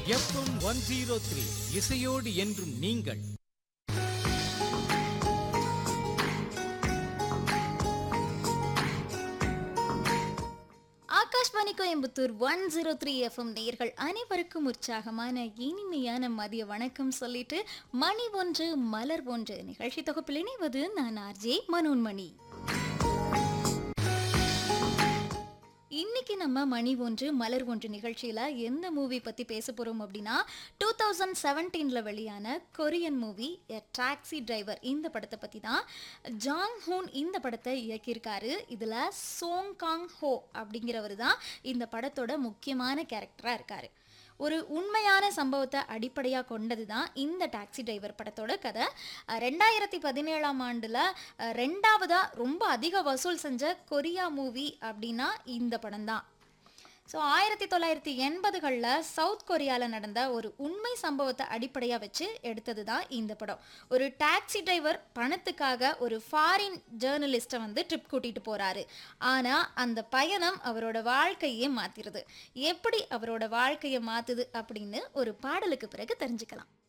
FM one zero three இசையோடு என்றும் நீங்கள் Akashvani Coimbatore one zero three FM நேயர்கள் அனைவருக்கும் உற்சாகமான இனிமையான மதிய வணக்கம் சொல்லிட்டு மணி ஒன்று மலர் ஒன்று நிகழ்ச்சி தொகுப்பில் இணைவது நான் ஆர்ஜே மனோன்மணி இன்னைக்கு நம்ம மணி ஒன்று மலர் ஒன்று நிகழ்ச்சியில் எந்த மூவி பற்றி பேச போகிறோம் அப்படின்னா டூ தௌசண்ட் செவன்டீனில் வெளியான Korean movie a taxi driver இந்த படத்தை பற்றி தான் ஜாங் ஹூன் இந்த படத்தை இயக்கியிருக்காரு இதில் சோங் காங் ஹோ அப்படிங்கிறவர் தான் இந்த படத்தோட முக்கியமான கேரக்டராக இருக்கார் ஒரு உண்மையான சம்பவத்தை அடிப்படையாக கொண்டது தான் இந்த டாக்ஸி டிரைவர் படத்தோட கதை அஹ் ரெண்டாயிரத்தி பதினேழாம் ஆண்டில் ரெண்டாவதாக ரொம்ப அதிக வசூல் செஞ்ச கொரியா மூவி அப்படின்னா இந்த படம் தான் ஸோ ஆயிரத்தி தொள்ளாயிரத்தி எண்பதுகளில் சவுத் கொரியாவில் நடந்த ஒரு உண்மை சம்பவத்தை அடிப்படையாக வச்சு எடுத்தது தான் இந்த படம் ஒரு டாக்ஸி டிரைவர் பணத்துக்காக ஒரு ஃபாரின் ஜேர்னலிஸ்ட்டை வந்து ட்ரிப் கூட்டிகிட்டு போகிறாரு ஆனால் அந்த பயணம் அவரோட வாழ்க்கையே மாற்றிடுது எப்படி அவரோட வாழ்க்கையை மாற்றுது அப்படின்னு ஒரு பாடலுக்கு பிறகு தெரிஞ்சுக்கலாம்